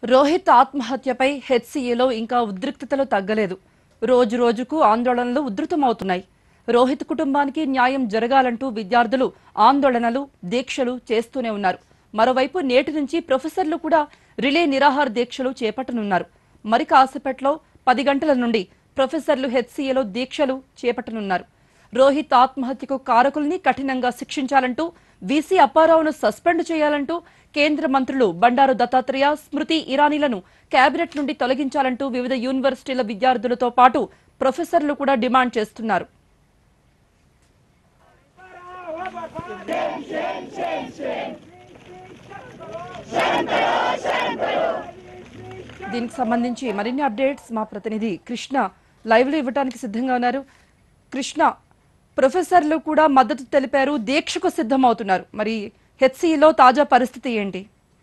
రోహిత్ ఆత్మహత్యపై హెచ్సీఏలో ఇంకా ఉద్రిక్తతలు తగ్గలేదు రోజు రోజుకు ఆందోళనలు ఉధృతమవుతున్నాయి రోహిత్ కుటుంబానికి న్యాయం జరగాలంటూ విద్యార్థులు ఆందోళనలు దీక్షలు చేస్తూనే ఉన్నారు మరోవైపు నేటి నుంచి ప్రొఫెసర్లు కూడా రిలే నిరాహార దీక్షలు చేపట్టనున్నారు మరి కాసేపట్లో పది గంటల నుండి ప్రొఫెసర్లు హెచ్సీఏలో దీక్షలు చేపట్టనున్నారు రోహిత్ ఆత్మహత్యకు కారకుల్ని కఠినంగా శిక్షించాలంటూ వీసీ అప్పారావును సస్పెండ్ చేయాలంటూ కేంద్ర మంత్రులు బండారు దత్తాత్రేయ స్మృతి ఇరానీలను కేబినెట్ నుండి తొలగించాలంటూ వివిధ యూనివర్సిటీల విద్యార్థులతో పాటు ప్రొఫెసర్లు కూడా డిమాండ్ చేస్తున్నారు దీనికి సంబంధించి మరిన్ని అప్డేట్స్ మా ప్రతినిధి కృష్ణ లైవ్ లో ఇవ్వడానికి సిద్ధంగా ఉన్నారు కృష్ణ ప్రొఫెసర్లు కూడా మద్దతు తెలిపారు దీక్షకు సిద్ధమవుతున్నారు మరి హెచ్సిలో తాజా పరిస్థితి ఏంటి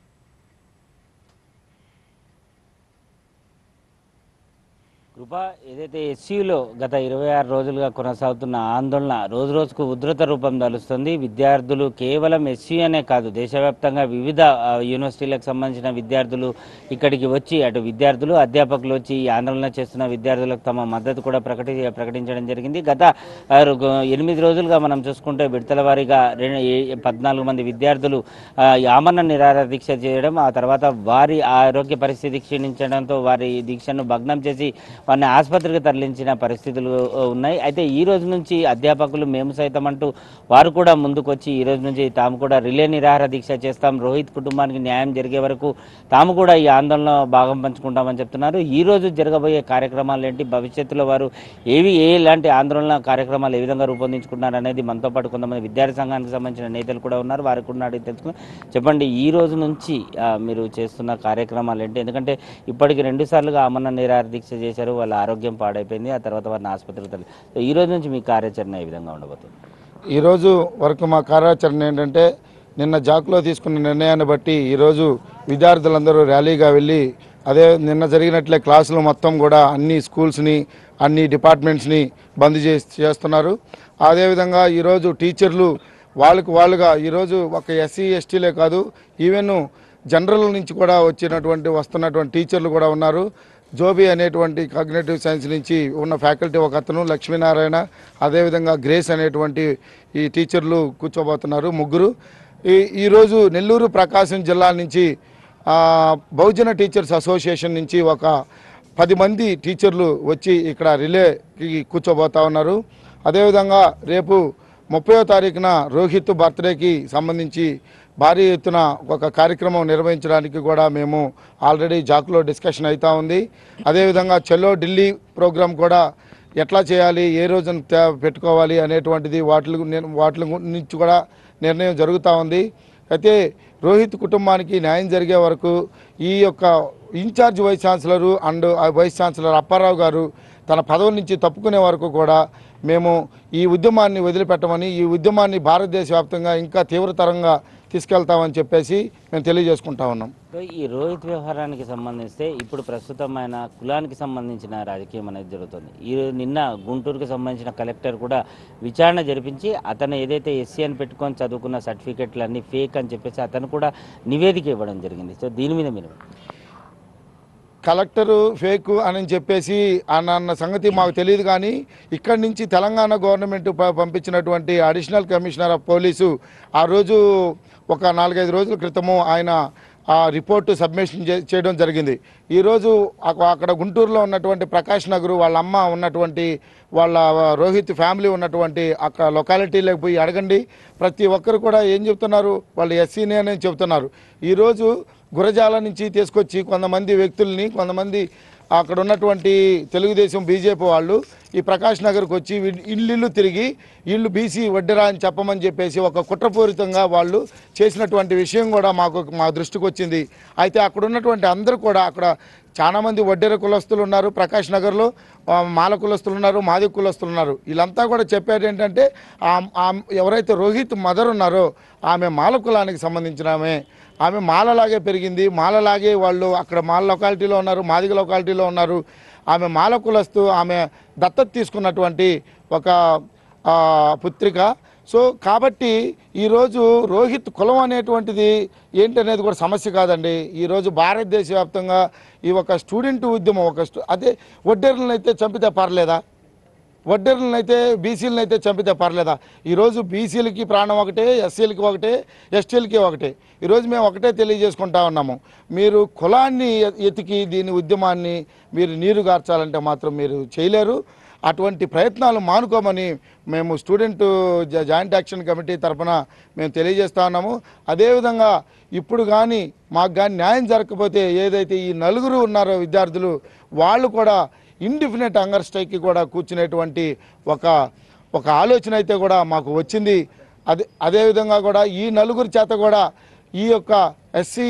కృప ఏదైతే ఎస్సీలో గత ఇరవై ఆరు రోజులుగా కొనసాగుతున్న ఆందోళన రోజు రోజుకు ఉధృత రూపం దాలుస్తుంది విద్యార్థులు కేవలం ఎస్సీ అనే కాదు దేశవ్యాప్తంగా వివిధ ఆ, యూనివర్సిటీలకు సంబంధించిన విద్యార్థులు ఇక్కడికి వచ్చి అటు విద్యార్థులు అధ్యాపకులు వచ్చి ఈ ఆందోళన చేస్తున్న విద్యార్థులకు తమ మద్దతు కూడా ప్రకటి ప్రకటించడం జరిగింది గత ఆ, రు- ఎనిమిది రోజులుగా మనం చూసుకుంటే విడతల వారీగా రెండు ఏ- పద్నాలుగు మంది విద్యార్థులు ఆ, ఈ ఆమరణ నిరాహార దీక్ష చేయడం ఆ తర్వాత వారి ఆరోగ్య పరిస్థితి క్షీణించడంతో వారి దీక్షను భగ్నం చేసి వారిని ఆసుపత్రికి తరలించిన పరిస్థితులు ఆ, ఉన్నాయి అయితే ఈ రోజు నుంచి అధ్యాపకులు మేము సైతం అంటూ వారు కూడా ముందుకొచ్చి ఈ రోజు నుంచి తాము కూడా రిలే నిరాహార దీక్ష చేస్తాం రోహిత్ కుటుంబానికి న్యాయం జరిగే వరకు తాము కూడా ఈ ఆందోళన భాగం పంచుకుంటామని చెప్తున్నారు ఈ రోజు జరగబోయే కార్యక్రమాలు ఏంటి భవిష్యత్తులో వారు ఏవి ఏ ఇలాంటి ఆందోళన కార్యక్రమాలు ఏ విధంగా రూపొందించుకున్నారు అనేది మనతో పాటు కొంతమంది విద్యార్థి సంఘానికి సంబంధించిన నేతలు కూడా ఉన్నారు వారికి కూడా అడిగి తెలుసుకుని చెప్పండి ఈ రోజు నుంచి ఆ, మీరు చేస్తున్న కార్యక్రమాలు ఏంటి ఎందుకంటే ఇప్పటికి రెండు సార్లుగా ఆమరణ నిరాహార దీక్ష చేశారు వాళ్ళ ఆరోగ్యం పాడైపోయింది ఆ తర్వాత వారిని ఆసుపత్రికి తరలి సో ఈ రోజు నుంచి మీ కార్యాచరణ ఏ విధంగా ఉండబోతుంది ఈరోజు వరకు మా కార్యాచరణ ఏంటంటే నిన్న జాక్లో తీసుకున్న నిర్ణయాన్ని బట్టి ఈరోజు విద్యార్థులందరూ ర్యాలీగా వెళ్ళి అదే నిన్న జరిగినట్లే క్లాసులు మొత్తం కూడా అన్ని స్కూల్స్ని అన్ని డిపార్ట్మెంట్స్ని బంద్ చేసి చేస్తున్నారు అదేవిధంగా ఈరోజు టీచర్లు వాళ్ళకు వాళ్ళుగా ఈరోజు ఒక ఎస్సీ ఎస్టీలే కాదు ఈవెన్ జనరల్ నుంచి కూడా వచ్చినటువంటి వస్తున్నటువంటి టీచర్లు కూడా ఉన్నారు జోబీ అనేటువంటి కాగ్నేటివ్ సైన్స్ నుంచి ఉన్న ఫ్యాకల్టీ ఒక అతను లక్ష్మీనారాయణ అదేవిధంగా గ్రేస్ అనేటువంటి ఈ టీచర్లు కూర్చోబోతున్నారు ముగ్గురు ఈ ఈరోజు నెల్లూరు ప్రకాశం జిల్లా నుంచి ఆ, బహుజన టీచర్స్ అసోసియేషన్ నుంచి ఒక పది మంది టీచర్లు వచ్చి ఇక్కడ రిలేకి కూర్చోబోతా ఉన్నారు అదేవిధంగా రేపు ముప్పయో తారీఖున రోహిత్ బర్త్డేకి సంబంధించి భారీ ఎత్తున ఒక కార్యక్రమం నిర్వహించడానికి కూడా మేము ఆల్రెడీ జాక్లో డిస్కషన్ అవుతా ఉంది అదేవిధంగా చెల్లో ఢిల్లీ ప్రోగ్రాం కూడా ఎట్లా చేయాలి ఏ రోజున తే- పెట్టుకోవాలి అనేటువంటిది వాటి వాటి నుంచి కూడా నిర్ణయం జరుగుతూ ఉంది అయితే రోహిత్ కుటుంబానికి న్యాయం జరిగే వరకు ఈ యొక్క ఇన్ఛార్జ్ వైస్ ఛాన్సలరు అండ్ ఆ వైస్ ఛాన్సలర్ అప్పారావు గారు తన పదవి నుంచి తప్పుకునే వరకు కూడా మేము ఈ ఉద్యమాన్ని వదిలిపెట్టమని ఈ ఉద్యమాన్ని భారతదేశ వ్యాప్తంగా ఇంకా తీవ్రతరంగా తీసుకెళ్తామని చెప్పేసి మేము తెలియజేసుకుంటా ఉన్నాం సో ఈ రోహిత్ వ్యవహారానికి సంబంధిస్తే ఇప్పుడు ప్రస్తుతం ఆయన కులానికి సంబంధించిన రాజకీయం అనేది జరుగుతుంది ఈ నిన్న గుంటూరుకు సంబంధించిన కలెక్టర్ కూడా విచారణ జరిపించి అతను ఏదైతే ఎస్సీ అని పెట్టుకొని చదువుకున్న సర్టిఫికెట్లు అన్ని ఫేక్ అని చెప్పేసి అతను కూడా నివేదిక ఇవ్వడం జరిగింది సో దీని మీద మీరు కలెక్టరు ఫేక్ అని చెప్పేసి అన్న అన్న సంగతి మాకు తెలియదు కానీ ఇక్కడి నుంచి తెలంగాణ గవర్నమెంట్ ప- పంపించినటువంటి అడిషనల్ కమిషనర్ ఆఫ్ పోలీసు ఆ రోజు ఒక నాలుగైదు రోజుల క్రితము ఆయన ఆ రిపోర్టు సబ్మిషన్ చే- చేయడం జరిగింది ఈరోజు అక- అక్కడ గుంటూరులో ఉన్నటువంటి ప్రకాష్ నగర్ వాళ్ళ అమ్మ ఉన్నటువంటి వాళ్ళ రోహిత్ ఫ్యామిలీ ఉన్నటువంటి అక్కడ లొకాలిటీలోకి పోయి అడగండి ప్రతి ఒక్కరు కూడా ఏం చెప్తున్నారు వాళ్ళు ఎస్సీనే అని చెప్తున్నారు ఈరోజు గురజాల నుంచి తీసుకొచ్చి కొంతమంది వ్యక్తుల్ని కొంతమంది అక్కడ ఉన్నటువంటి తెలుగుదేశం బీజేపీ వాళ్ళు ఈ ప్రకాష్ నగర్కి వచ్చి వీ- ఇల్లు తిరిగి ఇల్లు బీసీ వడ్డెరా అని చెప్పమని చెప్పేసి ఒక కుట్రపూరితంగా వాళ్ళు చేసినటువంటి విషయం కూడా మాకు మా దృష్టికి వచ్చింది అయితే అక్కడ ఉన్నటువంటి అందరూ కూడా అక్కడ చాలా మంది వడ్డెర కులస్తులు ఉన్నారు ప్రకాష్ నగర్లో ఆ, మాల కులస్తులు ఉన్నారు మాది కులస్తులు ఉన్నారు వీళ్ళంతా కూడా చెప్పేది ఏంటంటే ఆ- ఆ ఎవరైతే రోహిత్ మదర్ ఉన్నారో ఆమె మాల కులానికి సంబంధించిన ఆమె ఆమె మాలలాగే పెరిగింది మాలలాగే వాళ్ళు అక్కడ మాల లొకాలిటీలో ఉన్నారు మాదిగ లొకాలిటీలో ఉన్నారు ఆమె మాల కులస్తు ఆమె దత్తత తీసుకున్నటువంటి ఒక ఆ, పుత్రిక సో కాబట్టి ఈరోజు రోహిత్ కులం అనేటువంటిది ఏంటనేది కూడా సమస్య కాదండి ఈరోజు భారతదేశ వ్యాప్తంగా ఈ ఒక స్టూడెంట్ ఉద్యమం ఒక స్టూ అదే ఒడ్డెర్లను అయితే చంపితే పర్లేదా వడ్డెర్లను అయితే బీసీలను అయితే చంపితే పర్లేదా ఈరోజు బీసీలకి ప్రాణం ఒకటే ఎస్సీలకి ఒకటే ఎస్టీలకి ఒకటే ఈరోజు మేము ఒకటే తెలియజేసుకుంటా ఉన్నాము మీరు కులాన్ని ఎ- ఎతికి దీని ఉద్యమాన్ని మీరు నీరు గార్చాలంటే మాత్రం మీరు చేయలేరు అటువంటి ప్రయత్నాలు మానుకోమని మేము స్టూడెంట్ జా- జాయింట్ యాక్షన్ కమిటీ తరఫున మేము తెలియజేస్తా ఉన్నాము అదేవిధంగా ఇప్పుడు కానీ మాకు కానీ న్యాయం జరగకపోతే ఏదైతే ఈ నలుగురు ఉన్నారో విద్యార్థులు వాళ్ళు కూడా ఇండిఫినెట్ హంగర్ స్ట్రైక్కి కూడా కూర్చునేటువంటి ఒక ఒక ఆలోచన అయితే కూడా మాకు వచ్చింది అదే అదేవిధంగా కూడా ఈ నలుగురి చేత కూడా ఈ యొక్క ఎస్సీ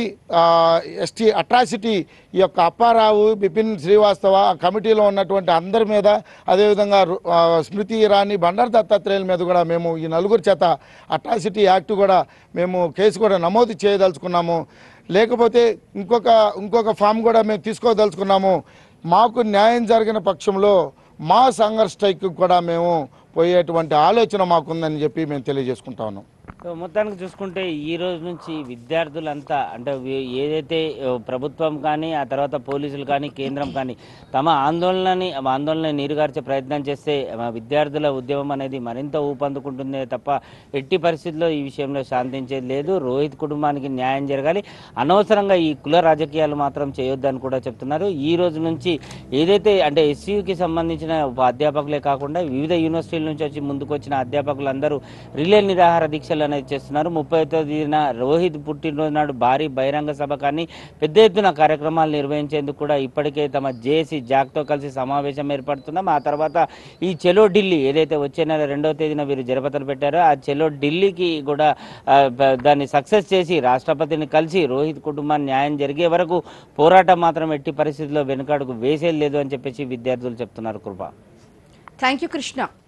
ఎస్టీ అట్రాసిటీ ఈ యొక్క అప్పారావు బిపిన్ శ్రీవాస్తవ ఆ కమిటీలో ఉన్నటువంటి అందరి మీద అదేవిధంగా రు- ఆ, స్మృతి ఇరానీ బండారు దత్తాత్రేయుల మీద కూడా మేము ఈ నలుగురి చేత అట్రాసిటీ యాక్ట్ కూడా మేము కేసు కూడా నమోదు చేయదలుచుకున్నాము లేకపోతే ఇంకొక ఇంకొక ఫామ్ కూడా మేము తీసుకోదలుచుకున్నాము మాకు న్యాయం జరిగిన పక్షంలో మా సంఘర్ స్ట్రైక్ కూడా మేము పోయేటువంటి ఆలోచన మాకుందని చెప్పి మేము తెలియజేసుకుంటా ఉన్నాం సో మొత్తానికి చూసుకుంటే ఈ రోజు నుంచి విద్యార్థులంతా అంటే వీ- ఏదైతే ఆ, ప్రభుత్వం కానీ ఆ తర్వాత పోలీసులు కానీ కేంద్రం కానీ తమ ఆందోళనని ఆందోళన నీరుగార్చే ప్రయత్నం చేస్తే మా విద్యార్థుల ఉద్యమం అనేది మరింత ఊపందుకుంటుందే తప్ప ఎట్టి పరిస్థితుల్లో ఈ విషయంలో శాంతించేది లేదు రోహిత్ కుటుంబానికి న్యాయం జరగాలి అనవసరంగా ఈ కుల రాజకీయాలు మాత్రం చేయొద్దని కూడా చెప్తున్నారు ఈ రోజు నుంచి ఏదైతే అంటే ఎస్సీయూకి సంబంధించిన ఉప అధ్యాపకులే కాకుండా వివిధ యూనివర్సిటీల నుంచి వచ్చి ముందుకు వచ్చిన అధ్యాపకులందరూ రిలే నిరాహార దీక్షలు అనేది చేస్తున్నారు ముప్పై తేదీన రోహిత్ పుట్టినరోజు నాడు భారీ బహిరంగ సభ కానీ పెద్ద ఎత్తున కార్యక్రమాలు నిర్వహించేందుకు కూడా ఇప్పటికే తమ జేఏసీ జాక్తో కలిసి సమావేశం ఏర్పడుతున్నాం ఆ తర్వాత ఈ చెలో ఢిల్లీ ఏదైతే వచ్చే నెల రెండవ తేదీన వీరు జరపతలు పెట్టారో ఆ చెలో ఢిల్లీకి కూడా ఆ, బ- దాన్ని సక్సెస్ చేసి రాష్ట్రపతిని కలిసి రోహిత్ కుటుంబాన్ని న్యాయం జరిగే వరకు పోరాటం మాత్రం ఎట్టి పరిస్థితుల్లో వెనుకడుగు వేసేది లేదు అని చెప్పేసి విద్యార్థులు చెప్తున్నారు కృప థ్యాంక్ యూ కృష్ణ